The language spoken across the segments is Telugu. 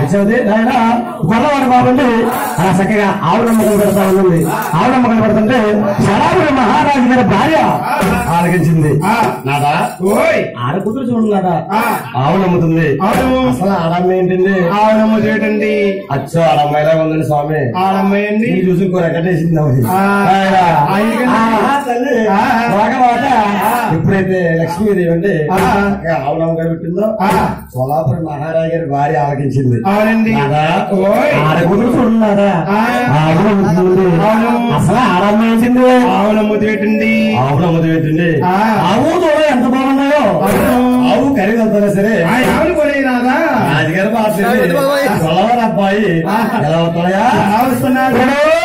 అచ్చవది నాయన గొల్లవాడి బాబండి అలా చక్కగా ఆవునమ్మ కనబడతా ఉంది ఆవునమ్మ కనబడుతుంటే శరాబుడి మహారాజు గారి భార్య ఆలకించింది ఆ. నాదా ఓయ్ ఆడ కూతురు చూడండి నాదా ఆ. ఆవునమ్ముతుంది అవును అసలు ఆడమ్మ ఏంటండి ఆవిడమ్మ చేయటండి అచ్చ ఆడమ్మాయిలా ఉందండి స్వామి ఆడమ్మాయండి నీ చూసి ఇంకో రెక్కటేసింది ఆవిడ. ఆ. ఆయన, ఆయనకండి. ఆహా, తల్లి. ఆ. బాగా మాట ఎప్పుడైతే లక్ష్మీదేవి అంటే ఆ. చక్కగా ఆవునమ్మ గారు పెట్టిందో ఆ. సోలాపురం మహారాజు గారి భార్య ఆలకించింది అవునండి నాదా ఓయ్ ఆడ కూతురు చూడన్నారా ఆ. ఆవునమ్ముతుంది అవును. అసలు ఆడమ్మ ఏంటండి ఆవిడమ్మ చేయటండి ఆవునమ్మ ఏంటండి ఆ. ఆవు దూడ ఎంత బాగున్నాయో అవును. ఆవు ఖరీదు అవుతారా సరే ఆవిడ కొనేనాదా రాజుగారు బాగా అబ్బాయి ఎలా అవుతాయా వస్తున్నాడు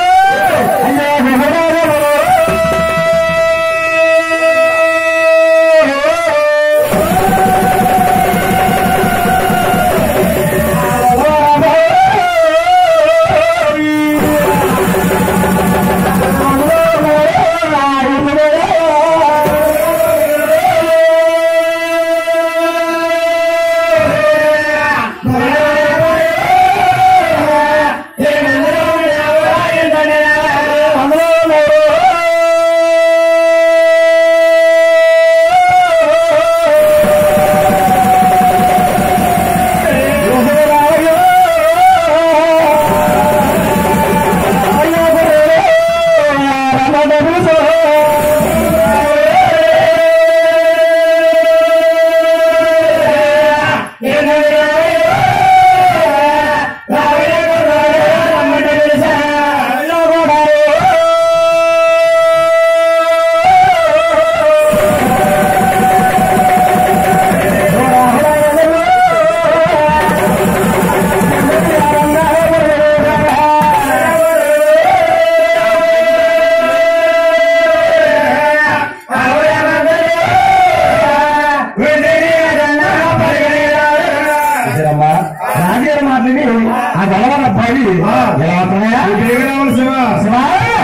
చూసారమ్మా రాజుగారి మాటని ఆ గొడవల అబ్బాయి ఎలా అవుతాయా శివా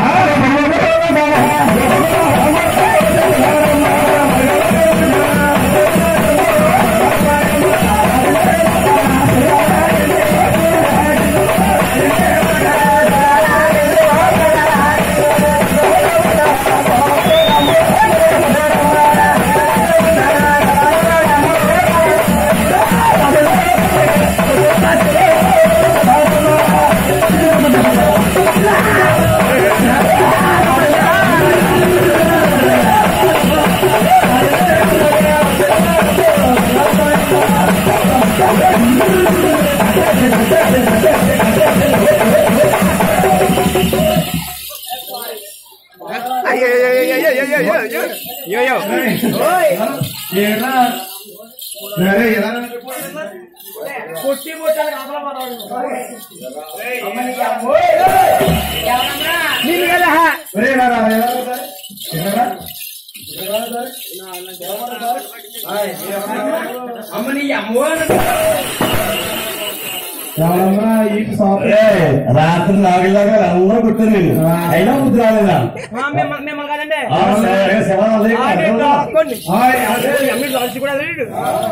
ఏయ్, రాత్రి నాలుగులాగా అందరూ కొట్టారు నేను అయినా బుద్ధి రాలేదా మిమ్మల్ని కాదండి ఆ, సరే, శివ, అదే కాదు. మీరు లాల్చి కూడా లేడు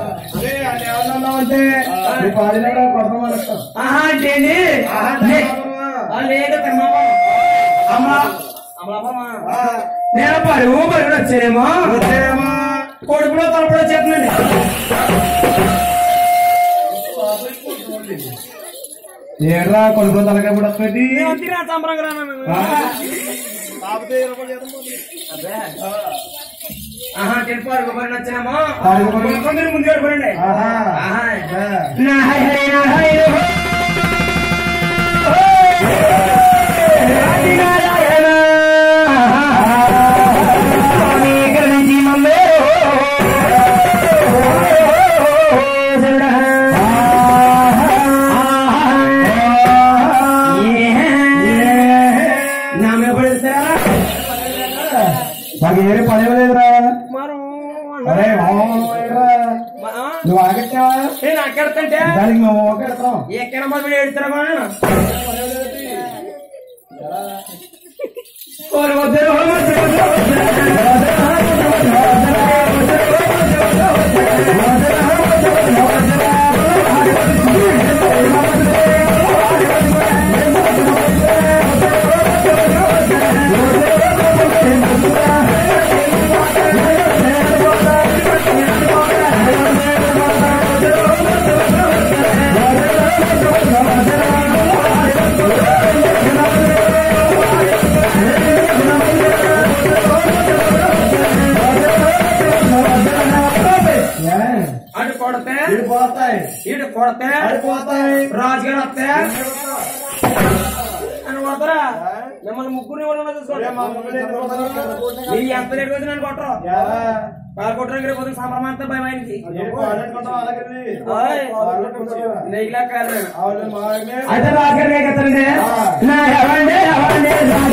ఆహా అంటే లేదు కర్మాపం నేను పరువు పరుగు వచ్చానేమో కొడుకులో తలపడో చెప్పనండి ఏడ్రా కొడుకు తలకాయ కూడా పెట్టి ఆహా నేను పరుగు పరుగు వచ్చానేమో పరుగు పరుగు. మీరు ముందు పడండి ఆహా. ఆహా ఆ. నా హై హై నా హై రో. ఆది నారాయణ. స్వామి కరుణించి మమ్మేరో. శరణా. ఏ. నా మీద పడేస్తారా? నాకు ఏరే పని లేదురా మరో అరే మామరా ఆ? నువ్వు ఆగట్టావా నేను అక్కడంటే దానికి మేము ఓకెడతాం ఎక్కడ మొదలు ఎడుతున్నామా ఆ పడిపోతాయి ఇటు కొడితే పడిపోతాయి రాజుగారు వస్తే అని కొడతారా మిమ్మల్ని ముగ్గురిని కూడా ఉన్నది ఒరే, మా చూడండి. ముగ్గురు ఎందుకు కొడతారు? నీ ఎంత లేట్ వచ్చి నన్ను కొట్టరు ఎలా? వాళ్ళు కొట్టడానికి రేపు పొద్దున్న సంబరం అంతా భయం ఆయనకి ఏంటి పాడేసుకుంటాం అలాగని? ఓయ్. పాడేసుకుంటాం. నెయ్యిలా కాదు నేను. అవును, మామే. అయితే రాకరే కదండి నా ఎవండి ఎవండి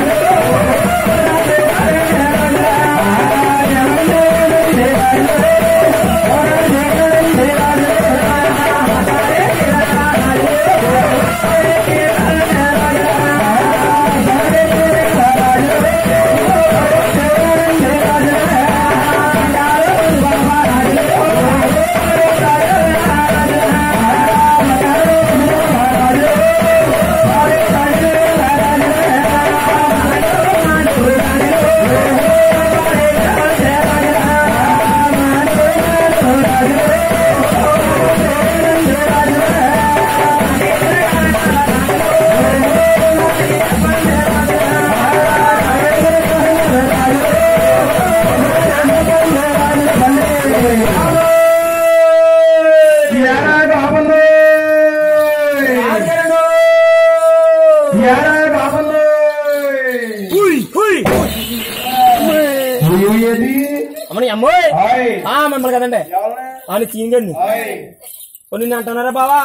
ఎరా బాబులు రాజుగారు! ఎరా బాబులు ఏది అమ్మని అమ్మోయ్ హాయ్. ఆ మమ్మల్ని కదండి ఎవరిని? అని తీయండి హాయ్. కొన్ని అంటున్నారా బావా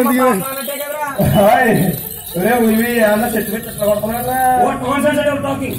హాయ్. ఒరే, ఇవి ఏమన్నా చెట్టు పెట్టి ఎట్లా కొడుతున్నారా టాకింగ్